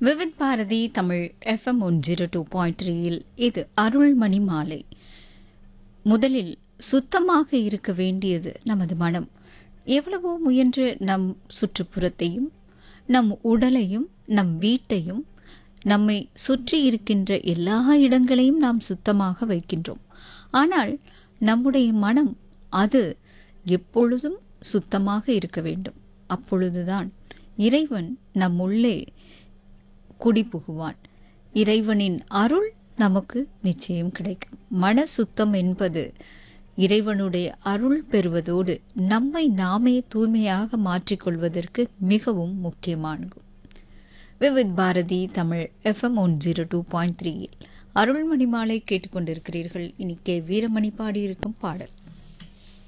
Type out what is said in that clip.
Vividh Bharati Tamil FM one zero two point த்ரீயில் இது அருள்மணி மாலை முதலில் சுத்தமாக இருக்க வேண்டியது நமது மனம் எவ்வளவோ முயன்று நம் சுற்றுப்புறத்தையும் நம் உடலையும் நம் வீட்டையும் நம்மை சுற்றி இருக்கின்ற எல்லா இடங்களையும் நாம் சுத்தமாக வைக்கின்றோம் ஆனால் நம்முடைய மனம் அது எப்பொழுதும் சுத்தமாக இருக்க வேண்டும் அப்பொழுதுதான் இறைவன் நம் உள்ளே குடிபுகுவான் இறைவனின் அருள் நமக்கு நிச்சயம் கிடைக்கும் மன சுத்தம் என்பது இறைவனுடைய அருள் பெறுவதோடு நம்மை நாமே தூய்மையாக மாற்றிக்கொள்வதற்கு மிகவும் முக்கியமானது Vividh Bharati Tamil FM one zero two point த்ரீயில் அருள்மணி மாலை கேட்டுக்கொண்டிருக்கிறீர்கள் இனி கே வீரமணி பாடியிருக்கும் பாடல்